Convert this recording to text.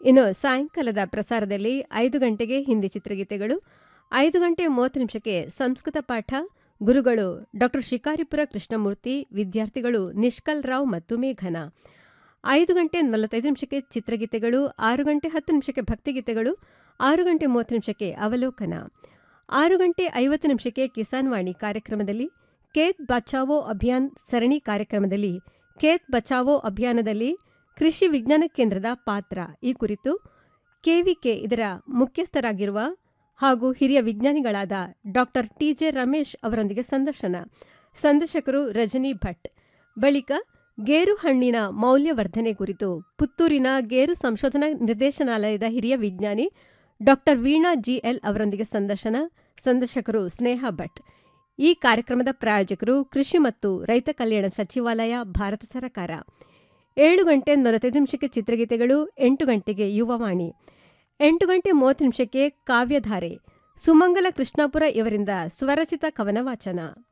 ಇನ್ನು ಸಾಯಂಕಾಲದ ಪ್ರಸಾರದಲ್ಲಿ ಐದು ಗಂಟೆಗೆ ಹಿಂದಿ ಚಿತ್ರಗೀತೆಗಳು ಐದು ಗಂಟೆ ಮೂವತ್ತು ನಿಮಿಷಕ್ಕೆ ಸಂಸ್ಕೃತ ಪಾಠ ಗುರುಗಳು ಡಾಕ್ಟರ್ ಶಿಕಾರಿಪುರ ಕೃಷ್ಣಮೂರ್ತಿ ವಿದ್ಯಾರ್ಥಿಗಳು ನಿಷ್ಕಲ್ ರಾವ್ ಮತ್ತು ಮೇಘನ ಐದು ಗಂಟೆ ನಲವತ್ತೈದು ನಿಮಿಷಕ್ಕೆ ಚಿತ್ರಗೀತೆಗಳು ಆರು ಗಂಟೆ ಹತ್ತು ನಿಮಿಷಕ್ಕೆ ಭಕ್ತಿಗೀತೆಗಳು ಆರು ಗಂಟೆ ಮೂವತ್ತು ನಿಮಿಷಕ್ಕೆ ಅವಲೋಕನ ಆರು ಗಂಟೆ ಐವತ್ತು ನಿಮಿಷಕ್ಕೆ ಕಿಸಾನ್ ವಾಣಿ ಕಾರ್ಯಕ್ರಮದಲ್ಲಿ ಖೇತ್ ಬಚಾವೋ ಅಭಿಯಾನ್ ಸರಣಿ ಕಾರ್ಯಕ್ರಮದಲ್ಲಿ ಖೇತ್ ಬಚಾವೋ ಅಭಿಯಾನದಲ್ಲಿ ಕೃಷಿ ವಿಜ್ಞಾನ ಕೇಂದ್ರದ ಪಾತ್ರ ಈ ಕುರಿತು ಕೆವಿಕೆ ಇದರ ಮುಖ್ಯಸ್ಥರಾಗಿರುವ ಹಾಗೂ ಹಿರಿಯ ವಿಜ್ಞಾನಿಗಳಾದ ಡಾಕ್ಟರ್ ಟಿಜೆ ರಮೇಶ್ ಅವರೊಂದಿಗೆ ಸಂದರ್ಶನ ಸಂದರ್ಶಕರು ರಜನಿ ಭಟ್ ಬಳಿಕ ಗೇರು ಹಣ್ಣಿನ ಮೌಲ್ಯವರ್ಧನೆ ಕುರಿತು ಪುತ್ತೂರಿನ ಗೇರು ಸಂಶೋಧನಾ ನಿರ್ದೇಶನಾಲಯದ ಹಿರಿಯ ವಿಜ್ಞಾನಿ ಡಾಕ್ಟರ್ ವೀಣಾ ಜಿಎಲ್ ಅವರೊಂದಿಗೆ ಸಂದರ್ಶನ ಸಂದರ್ಶಕರು ಸ್ನೇಹ ಭಟ್ ಈ ಕಾರ್ಯಕ್ರಮದ ಪ್ರಾಯೋಜಕರು ಕೃಷಿ ಮತ್ತು ರೈತ ಕಲ್ಯಾಣ ಸಚಿವಾಲಯ ಭಾರತ ಸರ್ಕಾರ ಏಳು ಗಂಟೆ ನಲವತ್ತೈದು ನಿಮಿಷಕ್ಕೆ ಚಿತ್ರಗೀತೆಗಳು ಎಂಟು ಗಂಟೆಗೆ ಯುವವಾಣಿ ಎಂಟು ಗಂಟೆ ಮೂವತ್ತು ನಿಮಿಷಕ್ಕೆ ಕಾವ್ಯಧಾರೆ ಸುಮಂಗಲ ಕೃಷ್ಣಾಪುರ ಇವರಿಂದ ಸ್ವರಚಿತ ಕವನ ವಾಚನ